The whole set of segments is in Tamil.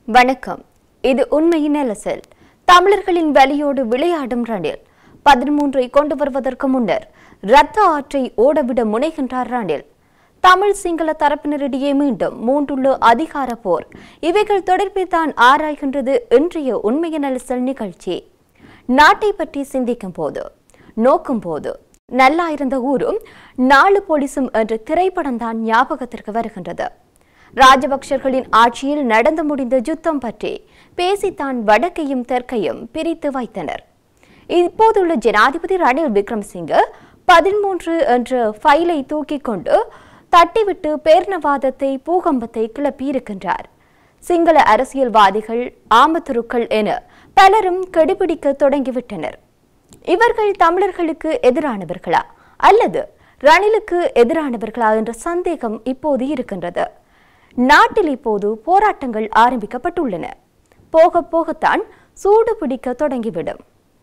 வணக்கம் இது உண்மையின் அலசல் தமிழர்களின் வலியோடு விளையாடும் ரணில் பதிமூன்றை கொண்டு வருவதற்கு முன்னர் இரத்த ஆற்றை ஓடவிட முனைகின்றார் ரணில் தமிழ் சிங்கள தரப்பினரிடையே மீண்டும் மூன்றுள்ள அதிகார போர் இவைகள் தொடர்பில் தான் ஆராய்கின்றது இன்றைய உண்மையின் அலசல் நிகழ்ச்சி நாட்டை பற்றி சிந்திக்கும் போது நோக்கும் போது நல்லா இருந்த ஊரும் நாலு போலீசும் என்ற திரைப்படம் தான் ஞாபகத்திற்கு வருகின்றது ராஜபக்சர்களின் ஆட்சியில் நடந்து முடிந்த யுத்தம் பற்றி பேசித்தான் வடக்கையும் தெற்கையும் பிரித்து வைத்தனர் இப்போதுள்ள ஜனாதிபதி ரணில் விக்ரமசிங்க பதிமூன்று என்ற ஃபைலை தூக்கிக் கொண்டு தட்டிவிட்டு பேர்ணவாதத்தை பூகம்பத்தை கிளப்பியிருக்கின்றார் சிங்கள அரசியல்வாதிகள் ஆமத்துருக்கள் என பலரும் கெடுபிடிக்க தொடங்கிவிட்டனர் இவர்கள் தமிழர்களுக்கு எதிரானவர்களா அல்லது ரணிலுக்கு எதிரானவர்களா என்ற சந்தேகம் இப்போது இருக்கின்றது நாட்டில் இப்போது போராட்டங்கள் ஆரம்பிக்கப்பட்டுள்ளன போக போகத்தான் சூடு பிடிக்க தொடங்கிவிடும்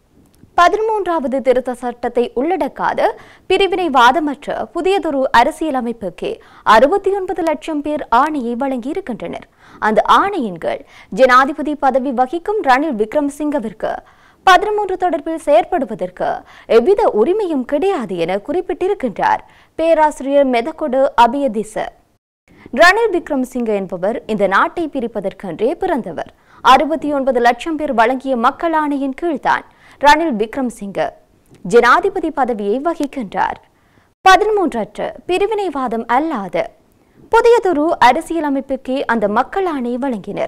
பதிமூன்றாவது திருத்த சட்டத்தை உள்ளடக்காத பிரிவினைவாதமற்ற புதியதொரு அரசியலமைப்புக்கு அறுபத்தி ஒன்பது லட்சம் பேர் ஆணையை வழங்கியிருக்கின்றனர் அந்த ஆணையின் கீழ் ஜனாதிபதி பதவி வகிக்கும் ரணில் விக்ரமசிங்கவிற்கு பதிமூன்று தொடர்பில் செயற்படுவதற்கு எவ்வித உரிமையும் கிடையாது என குறிப்பிட்டிருக்கின்றார் பேராசிரியர் மெதகொடு அபியதிச ரணில் விக்ரமசிங்க என்பவர் இந்த நாட்டை பிரிப்பதற்கென்றே பிறந்தவர் அறுபத்தி ஒன்பது லட்சம் பேர் வழங்கிய மக்கள் ஆணையின் கீழ்தான் ரணில் விக்ரமசிங்க ஜனாதிபதி பதவியை வகிக்கின்றார் பதிமூன்றற்ற பிரிவினைவாதம் அல்லாத புதியதொரு அரசியலமைப்புக்கே அந்த மக்கள் ஆணை வழங்கினர்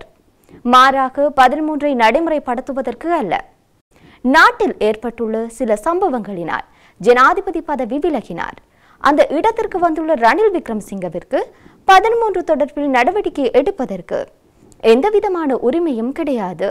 மாறாக பதிமூன்றை நடைமுறைப்படுத்துவதற்கு அல்ல நாட்டில் ஏற்பட்டுள்ள சில சம்பவங்களினால் ஜனாதிபதி பதவி விலகினார் அந்த இடத்திற்கு வந்துள்ள ரணில் விக்ரமசிங்கவிற்கு பதிமூன்று தொடர்பில் நடவடிக்கை எடுப்பதற்கு எந்தவிதமான உரிமையும் கிடையாது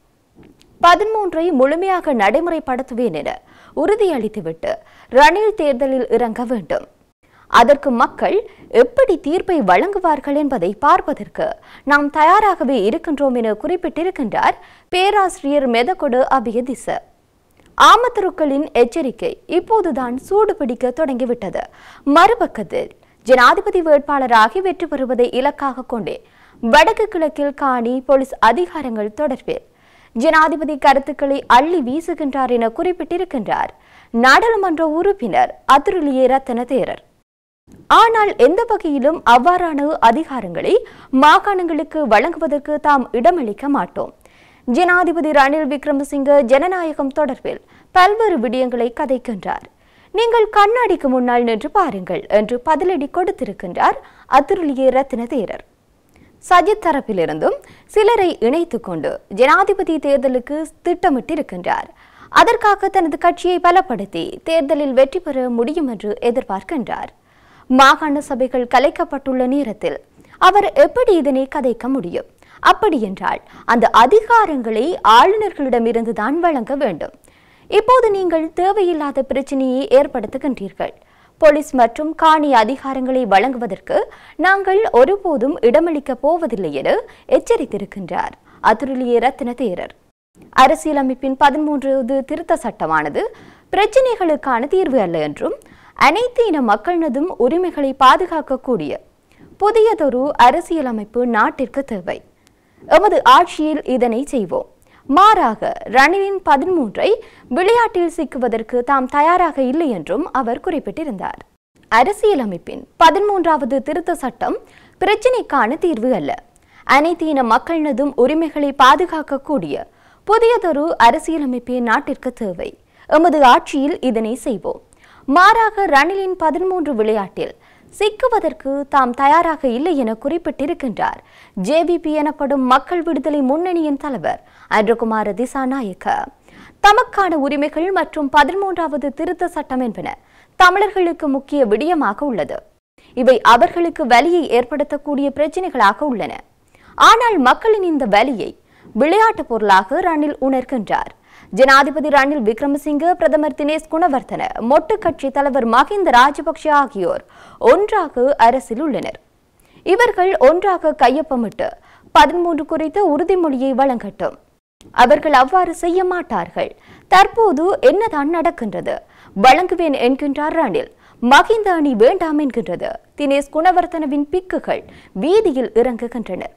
பதிமூன்றை முழுமையாக நடைமுறைப்படுத்துவேன் என உறுதியளித்துவிட்டு ரணில் தேர்தலில் இறங்க வேண்டும் அதற்கு மக்கள் எப்படி தீர்ப்பை வழங்குவார்கள் என்பதை பார்ப்பதற்கு நாம் தயாராகவே இருக்கின்றோம் என குறிப்பிட்டிருக்கின்றார் பேராசிரியர் மெதகொடு அபியதிச ஆமத்தருக்களின் எச்சரிக்கை இப்போதுதான் சூடு பிடிக்க தொடங்கிவிட்டது மறுபக்கத்தில் ஜனாதிபதி வேட்பாளராகி வெற்றி பெறுவதை இலக்காக கொண்டே வடக்கு கிழக்கில் காணி போலீஸ் அதிகாரங்கள் தொடர்பில் ஜனாதிபதி கருத்துக்களை அள்ளி வீசுகின்றார் என குறிப்பிட்டிருக்கின்றார் நாடாளுமன்ற உறுப்பினர் அதுருளியே ரத்தன தேரர் ஆனால் எந்த வகையிலும் அவ்வாறான அதிகாரங்களை மாகாணங்களுக்கு வழங்குவதற்கு தாம் இடமளிக்க மாட்டோம் ஜனாதிபதி ரணில் விக்ரமசிங்க ஜனநாயகம் தொடர்பில் பல்வேறு விடயங்களை கதைக்கின்றார் நீங்கள் கண்ணாடிக்கு முன்னால் நின்று பாருங்கள் என்று பதிலடி கொடுத்திருக்கின்றார் அதுருளியே ரத்ன தேரர் சஜித் தரப்பிலிருந்தும் சிலரை இணைத்துக் கொண்டு ஜனாதிபதி தேர்தலுக்கு திட்டமிட்டிருக்கின்றார் அதற்காக தனது கட்சியை பலப்படுத்தி தேர்தலில் வெற்றி பெற முடியும் என்று எதிர்பார்க்கின்றார் மாகாண சபைகள் கலைக்கப்பட்டுள்ள நேரத்தில் அவர் எப்படி இதனை கதைக்க முடியும் அப்படியென்றால் அந்த அதிகாரங்களை ஆளுநர்களிடமிருந்து தான் வழங்க வேண்டும் இப்போது நீங்கள் தேவையில்லாத பிரச்சனையை ஏற்படுத்துகின்றீர்கள் போலீஸ் மற்றும் காணி அதிகாரங்களை வழங்குவதற்கு நாங்கள் ஒருபோதும் இடமளிக்கப் போவதில்லை என எச்சரித்திருக்கின்றார் அதுருளிய ரத்ன தேரர் அரசியலமைப்பின் பதிமூன்றாவது திருத்த சட்டமானது பிரச்சினைகளுக்கான தீர்வு அல்ல என்றும் அனைத்து இன மக்களினதும் உரிமைகளை பாதுகாக்கக்கூடிய புதியதொரு அரசியலமைப்பு நாட்டிற்கு தேவை எமது ஆட்சியில் இதனை செய்வோம் மாறாக ரணிலின் பதிமூன்றை விளையாட்டில் சிக்குவதற்கு தாம் தயாராக இல்லை என்றும் அவர் குறிப்பிட்டிருந்தார் அரசியலமைப்பின் பதிமூன்றாவது திருத்த சட்டம் பிரச்சினைக்கான தீர்வு அல்ல அனைத்து இன மக்களினதும் உரிமைகளை பாதுகாக்கக்கூடிய புதியதொரு அரசியலமைப்பே நாட்டிற்கு தேவை எமது ஆட்சியில் இதனை செய்வோம் மாறாக ரணிலின் பதிமூன்று விளையாட்டில் சிக்குவதற்கு தாம் தயாராக இல்லை என குறிப்பிட்டிருக்கின்றார் ஜேவிபி எனப்படும் மக்கள் விடுதலை முன்னணியின் தலைவர் அன்றகுமார திசாநாயக்க தமக்கான உரிமைகள் மற்றும் பதிமூன்றாவது திருத்த சட்டம் என்பன தமிழர்களுக்கு முக்கிய விடயமாக உள்ளது இவை அவர்களுக்கு வலியை ஏற்படுத்தக்கூடிய பிரச்சனைகளாக உள்ளன ஆனால் மக்களின் இந்த வலியை விளையாட்டு பொருளாக ரணில் உணர்கின்றார் ஜனாதிபதி ரணில் விக்ரமசிங்க பிரதமர் தினேஷ் குணவர்த்தன மொட்டு கட்சி தலைவர் மஹிந்த ராஜபக்ஷ ஆகியோர் ஒன்றாக அரசில் உள்ளனர் இவர்கள் ஒன்றாக கையொப்பமிட்டு பதிமூன்று குறித்த உறுதிமொழியை வழங்கட்டும் அவர்கள் அவ்வாறு செய்ய மாட்டார்கள் தற்போது என்னதான் நடக்கின்றது வழங்குவேன் என்கின்றார் ரணில் மகிந்த அணி வேண்டாம் என்கின்றது தினேஷ் குணவர்த்தனவின் பிக்குகள் வீதியில் இறங்குகின்றனர்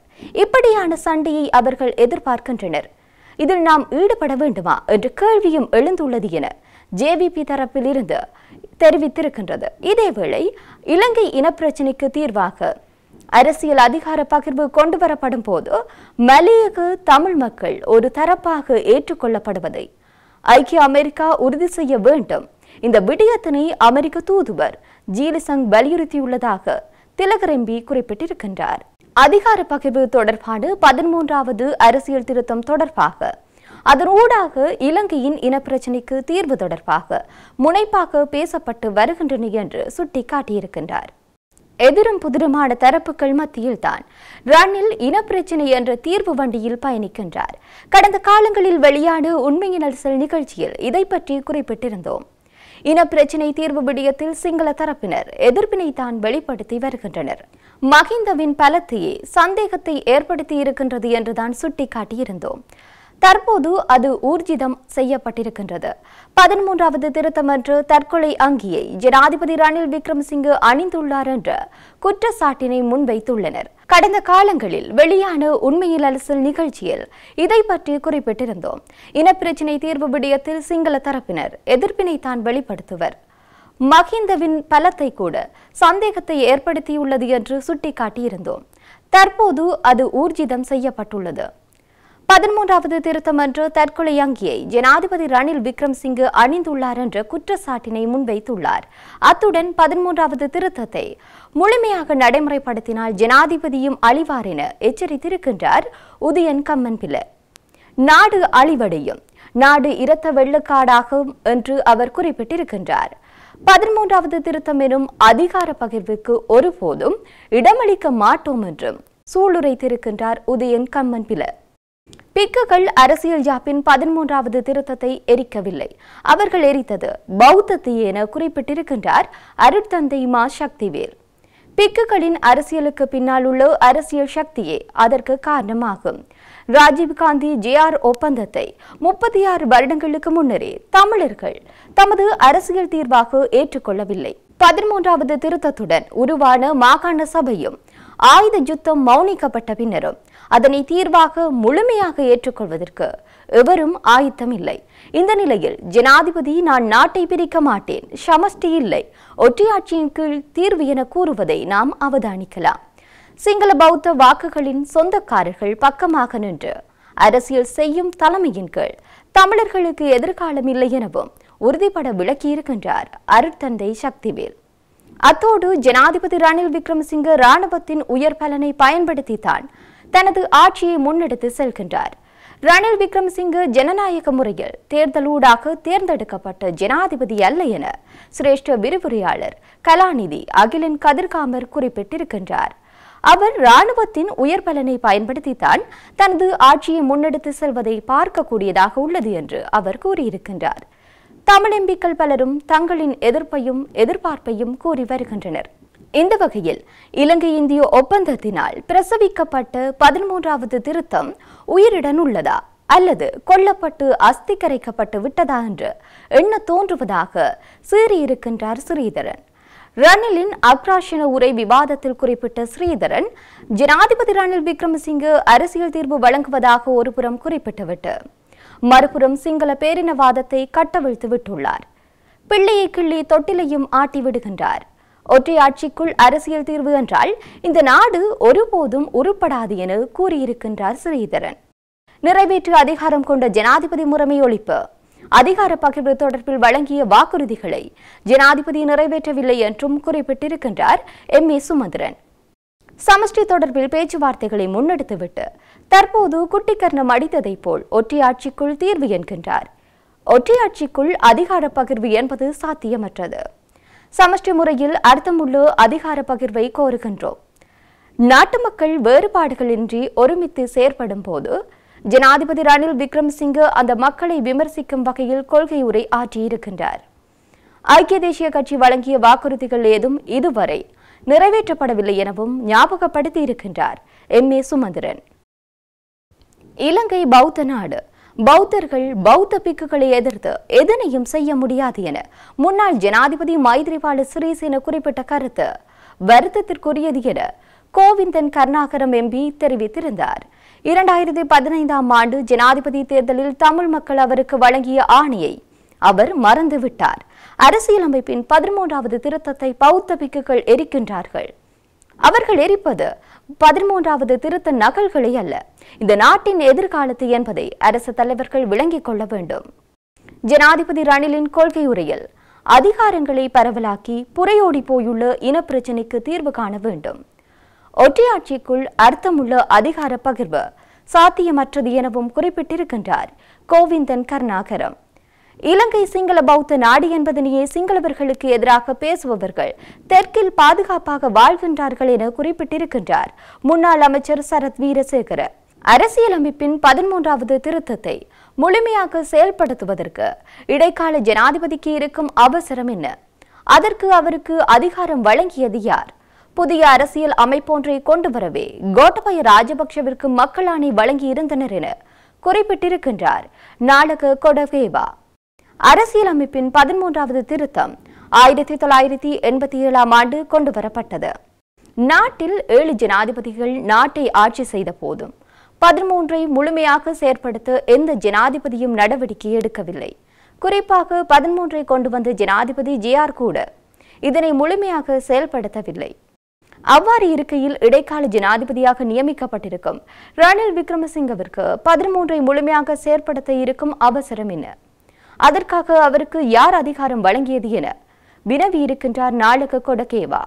இப்படியான சண்டையை அவர்கள் எதிர்பார்க்கின்றனர் இதில் நாம் ஈடுபட வேண்டுமா என்ற கேள்வியும் எழுந்துள்ளது என ஜேவிபி தரப்பில் இருந்து தெரிவித்திருக்கின்றது இதேவேளை இலங்கை இனப்பிரச்சினைக்கு தீர்வாக அரசியல் அதிகார பகிர்வு கொண்டு வரப்படும் போது மலையக தமிழ் மக்கள் ஒரு தரப்பாக ஏற்றுக்கொள்ளப்படுவதை ஐக்கிய அமெரிக்கா உறுதி செய்ய வேண்டும் இந்த விடயத்தினை அமெரிக்க தூதுவர் ஜீலிசங் வலியுறுத்தியுள்ளதாக திலகர் எம்பி குறிப்பிட்டிருக்கின்றார் அதிகார பகிர்வு தொடர்பான பதிமூன்றாவது அரசியல் திருத்தம் தொடர்பாக அதன் ஊடாக இலங்கையின் இனப்பிரச்சினைக்கு தீர்வு தொடர்பாக முனைப்பாக பேசப்பட்டு வருகின்றன என்று சுட்டிக்காட்டியிருக்கின்றார் எதிரும் புதிருமான தரப்புகள் மத்தியில் தான் ரணில் இனப்பிரச்சினை என்ற தீர்வு வண்டியில் பயணிக்கின்றார் கடந்த காலங்களில் வெளியான உண்மையின் அரசியல் நிகழ்ச்சியில் இதை பற்றி குறிப்பிட்டிருந்தோம் இனப்பிரச்சினை தீர்வு விடயத்தில் சிங்கள தரப்பினர் எதிர்ப்பினை தான் வெளிப்படுத்தி வருகின்றனர் மஹிந்தவின் பலத்தையே சந்தேகத்தை ஏற்படுத்தி இருக்கின்றது என்றுதான் சுட்டிக்காட்டியிருந்தோம் தற்போது அது ஊர்ஜிதம் செய்யப்பட்டிருக்கின்றது பதிமூன்றாவது திருத்தம் என்று தற்கொலை அங்கியை ஜனாதிபதி ரணில் விக்ரமசிங்கே அணிந்துள்ளார் என்ற குற்றச்சாட்டினை முன்வைத்துள்ளனர் கடந்த காலங்களில் வெளியான உண்மையில் அரசியல் நிகழ்ச்சியில் இதை பற்றி குறிப்பிட்டிருந்தோம் இனப்பிரச்சினை தீர்வு விடயத்தில் சிங்கள தரப்பினர் எதிர்ப்பினை தான் வெளிப்படுத்துவர் மஹிந்தவின் பலத்தை கூட சந்தேகத்தை ஏற்படுத்தியுள்ளது என்று சுட்டிக்காட்டியிருந்தோம் தற்போது அது ஊர்ஜிதம் செய்யப்பட்டுள்ளது பதிமூன்றாவது திருத்தம் என்று தற்கொலை அங்கியை ஜனாதிபதி ரணில் விக்ரம்சிங்கே அணிந்துள்ளார் என்ற குற்றச்சாட்டினை முன்வைத்துள்ளார் அத்துடன் பதிமூன்றாவது திருத்தத்தை முழுமையாக நடைமுறைப்படுத்தினால் ஜனாதிபதியும் அழிவார் என எச்சரித்திருக்கின்றார் உதயன் கம்மன்பில நாடு அழிவடையும் நாடு இரத்த வெள்ளக்காடாகும் என்று அவர் குறிப்பிட்டிருக்கின்றார் பதிமூன்றாவது திருத்தம் எனும் அதிகார பகிர்வுக்கு ஒருபோதும் இடமளிக்க மாட்டோம் என்றும் சூளுரைத்திருக்கின்றார் உதயன் கம்மன்பில பிக்குகள் அரசியல் ஜாப்பின் பதிமூன்றாவது திருத்தத்தை எரிக்கவில்லை அவர்கள் எரித்தது பௌத்தத்தை என குறிப்பிட்டிருக்கின்றார் அருட்தந்தை மா சக்திவேல் பிக்குகளின் அரசியலுக்கு பின்னால் உள்ள அரசியல் சக்தியே அதற்கு காரணமாகும் ராஜீவ்காந்தி ஜேஆர் ஒப்பந்தத்தை முப்பத்தி ஆறு வருடங்களுக்கு முன்னரே தமிழர்கள் தமது அரசியல் தீர்வாக ஏற்றுக்கொள்ளவில்லை பதிமூன்றாவது திருத்தத்துடன் உருவான மாகாண சபையும் ஆயுத யுத்தம் மௌனிக்கப்பட்ட பின்னரும் அதனை தீர்வாக முழுமையாக ஏற்றுக்கொள்வதற்கு எவரும் ஆயத்தம் இல்லை இந்த நிலையில் ஜனாதிபதி நான் நாட்டை பிரிக்க மாட்டேன் சமஷ்டி இல்லை ஒற்றையாட்சியின் கீழ் தீர்வு என கூறுவதை நாம் அவதானிக்கலாம் சிங்கள பௌத்த வாக்குகளின் சொந்தக்காரர்கள் பக்கமாக நின்று அரசியல் செய்யும் தலைமையின் கீழ் தமிழர்களுக்கு எதிர்காலம் இல்லை எனவும் உறுதிபட விளக்கியிருக்கின்றார் அருட்தந்தை சக்திவேல் அத்தோடு ஜனாதிபதி ரணில் விக்ரமசிங்க ராணுவத்தின் உயர் பலனை பயன்படுத்தித்தான் தனது ஆட்சியை முன்னெடுத்து செல்கின்றார் ரணில் விக்ரமசிங்க ஜனநாயக முறையில் தேர்தலூடாக தேர்ந்தெடுக்கப்பட்ட ஜனாதிபதி அல்ல என சிரேஷ்ட விரிவுரையாளர் கலாநிதி அகிலன் கதிர்காமர் குறிப்பிட்டிருக்கின்றார் அவர் ராணுவத்தின் உயர் பலனை பயன்படுத்தித்தான் தனது ஆட்சியை முன்னெடுத்து செல்வதை பார்க்கக்கூடியதாக உள்ளது என்று அவர் கூறியிருக்கின்றார் தமிழ் எம்பிக்கள் பலரும் தங்களின் எதிர்ப்பையும் எதிர்பார்ப்பையும் கூறி வருகின்றனர் இந்த வகையில் இலங்கை இந்திய ஒப்பந்தத்தினால் பிரசவிக்கப்பட்ட பதிமூன்றாவது திருத்தம் உயிருடன் உள்ளதா அல்லது கொல்லப்பட்டு அஸ்தி கரைக்கப்பட்டு விட்டதா என்று எண்ண தோன்றுவதாக சீறியிருக்கின்றார் ஸ்ரீதரன் ரணிலின் அப்ராஷன உரை விவாதத்தில் குறிப்பிட்ட ஸ்ரீதரன் ஜனாதிபதி ரணில் விக்ரமசிங்கே அரசியல் தீர்வு வழங்குவதாக ஒருபுறம் குறிப்பிட்டுவிட்டு மறுபுறம் சிங்கள பேரினவாதத்தை கட்டவிழ்த்து விட்டுள்ளார் பிள்ளையை கிள்ளி தொட்டிலையும் ஆட்டி விடுகின்றார் ஒற்றை ஆட்சிக்குள் அரசியல் தீர்வு என்றால் இந்த நாடு ஒருபோதும் உருப்படாது என கூறியிருக்கின்றார் ஸ்ரீதரன் நிறைவேற்று அதிகாரம் கொண்ட ஜனாதிபதி முறைமை ஒழிப்பு அதிகார பகிர்வு தொடர்பில் வழங்கிய வாக்குறுதிகளை ஜனாதிபதி நிறைவேற்றவில்லை என்றும் குறிப்பிட்டிருக்கின்றார் எம் ஏ சுமந்திரன் சமஷ்டி தொடர்பில் பேச்சுவார்த்தைகளை முன்னெடுத்துவிட்டு தற்போது குட்டிக்கர்ணம் அடித்ததைப் போல் ஒற்றையாட்சிக்குள் தீர்வு என்கின்றார் ஒற்றையாட்சிக்குள் அதிகார பகிர்வு என்பது சாத்தியமற்றது சமஷ்டி முறையில் அர்த்தமுள்ள அதிகார பகிர்வை கோருகின்றோம் நாட்டு மக்கள் வேறுபாடுகளின்றி ஒருமித்து செயற்படும் போது ஜனாதிபதி ரணில் விக்ரமசிங்கே அந்த மக்களை விமர்சிக்கும் வகையில் கொள்கை உரை ஆற்றியிருக்கின்றார் ஐக்கிய தேசிய கட்சி வழங்கிய வாக்குறுதிகள் ஏதும் இதுவரை நிறைவேற்றப்படவில்லை எனவும் ஞாபகப்படுத்தியிருக்கின்றார் எம் ஏ சுமந்திரன் இலங்கை பௌத்த நாடு பௌத்தர்கள் பௌத்த பிக்குகளை எதிர்த்து எதனையும் செய்ய முடியாது என முன்னாள் ஜனாதிபதி மைத்ரிபால சிறிசேன குறிப்பிட்ட கருத்து வருத்தத்திற்குரியது என கோவிந்தன் கருணாகரம் எம்பி தெரிவித்திருந்தார் இரண்டாயிரத்தி பதினைந்தாம் ஆண்டு ஜனாதிபதி தேர்தலில் தமிழ் மக்கள் அவருக்கு வழங்கிய ஆணையை அவர் மறந்துவிட்டார் அரசியலமைப்பின் பதிமூன்றாவது திருத்தத்தை பௌத்த பிக்குகள் எரிக்கின்றார்கள் அவர்கள் எரிப்பது பதிமூன்றாவது திருத்த நகல்களை அல்ல இந்த நாட்டின் எதிர்காலத்து என்பதை அரசு தலைவர்கள் விளங்கிக் கொள்ள வேண்டும் ஜனாதிபதி ரணிலின் கொள்கை உரையில் அதிகாரங்களை பரவலாக்கி புறையோடி போயுள்ள இனப்பிரச்சினைக்கு தீர்வு காண வேண்டும் ஒற்றையாட்சிக்குள் அர்த்தமுள்ள அதிகார பகிர்வு சாத்தியமற்றது எனவும் குறிப்பிட்டிருக்கின்றார் கோவிந்தன் கருணாகரம் இலங்கை சிங்கள பௌத்த நாடு என்பதனையே சிங்களவர்களுக்கு எதிராக பேசுபவர்கள் தெற்கில் பாதுகாப்பாக வாழ்கின்றார்கள் என குறிப்பிட்டிருக்கின்றார் முன்னாள் அமைச்சர் சரத் வீரசேகர அரசியலமைப்பின் பதிமூன்றாவது திருத்தத்தை முழுமையாக செயல்படுத்துவதற்கு இடைக்கால ஜனாதிபதிக்கு இருக்கும் அவசரம் என்ன அதற்கு அவருக்கு அதிகாரம் வழங்கியது யார் புதிய அரசியல் அமைப்பொன்றை கொண்டு வரவே கோட்டபய ராஜபக்ஷவிற்கு மக்களாணை வழங்கி இருந்தனர் என குறிப்பிட்டிருக்கின்றார் நாடக கொடவேவா அரசியலமைப்பின் பதிமூன்றாவது திருத்தம் ஆயிரத்தி தொள்ளாயிரத்தி எண்பத்தி ஏழாம் ஆண்டு கொண்டு வரப்பட்டது நாட்டில் ஏழு ஜனாதிபதிகள் நாட்டை ஆட்சி செய்த போதும் பதிமூன்றை முழுமையாக செயற்படுத்த எந்த ஜனாதிபதியும் நடவடிக்கை எடுக்கவில்லை குறிப்பாக பதிமூன்றை கொண்டு வந்த ஜனாதிபதி ஜேஆர் கூட இதனை முழுமையாக செயல்படுத்தவில்லை அவ்வாறு இருக்கையில் இடைக்கால ஜனாதிபதியாக நியமிக்கப்பட்டிருக்கும் ரணில் விக்ரமசிங்கவிற்கு பதிமூன்றை முழுமையாக செயற்படுத்த இருக்கும் அவசரம் என்ன அதற்காக அவருக்கு யார் அதிகாரம் வழங்கியது என வினவி இருக்கின்றார் நாளக கொடகேவா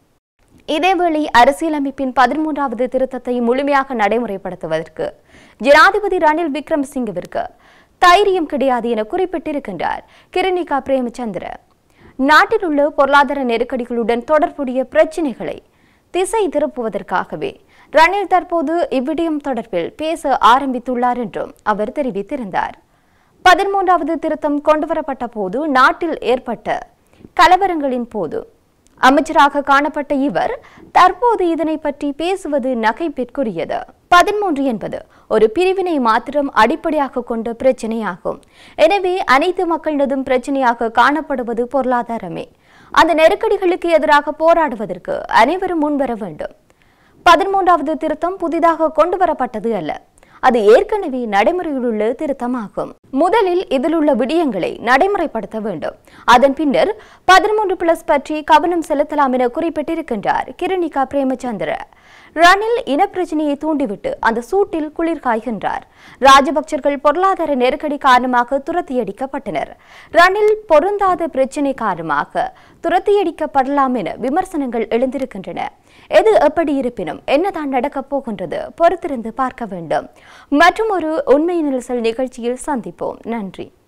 இதேவேளை அரசியலமைப்பின் பதிமூன்றாவது திருத்தத்தை முழுமையாக நடைமுறைப்படுத்துவதற்கு ஜனாதிபதி ரணில் விக்ரமசிங்கவிற்கு தைரியம் கிடையாது என குறிப்பிட்டிருக்கின்றார் கிரணிகா பிரேமச்சந்திர நாட்டில் உள்ள பொருளாதார நெருக்கடிகளுடன் தொடர்புடைய பிரச்சினைகளை திசை திருப்புவதற்காகவே ரணில் தற்போது இவ்விடயம் தொடர்பில் பேச ஆரம்பித்துள்ளார் என்றும் அவர் தெரிவித்திருந்தார் பதிமூன்றாவது திருத்தம் கொண்டுவரப்பட்ட போது நாட்டில் ஏற்பட்ட கலவரங்களின் போது அமைச்சராக காணப்பட்ட இவர் தற்போது இதனை பற்றி பேசுவது நகைப்பிற்குரியது பதிமூன்று என்பது ஒரு பிரிவினை மாத்திரம் அடிப்படையாக கொண்ட பிரச்சனையாகும் எனவே அனைத்து மக்களினதும் பிரச்சனையாக காணப்படுவது பொருளாதாரமே அந்த நெருக்கடிகளுக்கு எதிராக போராடுவதற்கு அனைவரும் முன்வர வேண்டும் பதிமூன்றாவது திருத்தம் புதிதாக கொண்டு வரப்பட்டது அல்ல அது ஏற்கனவே நடைமுறையில் உள்ள திருத்தமாகும் முதலில் இதில் உள்ள விடயங்களை நடைமுறைப்படுத்த வேண்டும் அதன் பின்னர் பதிமூன்று பிளஸ் பற்றி கவனம் செலுத்தலாம் என குறிப்பிட்டிருக்கின்றார் கிரணிகா பிரேமச்சந்திர ரணில் இனப்பிரச்சனையை தூண்டிவிட்டு அந்த சூட்டில் குளிர் காய்கின்றார் ராஜபக்சர்கள் பொருளாதார நெருக்கடி காரணமாக துரத்தியடிக்கப்பட்டனர் ரணில் பொருந்தாத பிரச்சினை காரணமாக துரத்தியடிக்கப்படலாம் என விமர்சனங்கள் எழுந்திருக்கின்றன எது எப்படி இருப்பினும் என்னதான் நடக்கப் போகின்றது பொறுத்திருந்து பார்க்க வேண்டும் மற்றும் ஒரு உண்மை நிலசல் நிகழ்ச்சியில் சந்திப்போம் நன்றி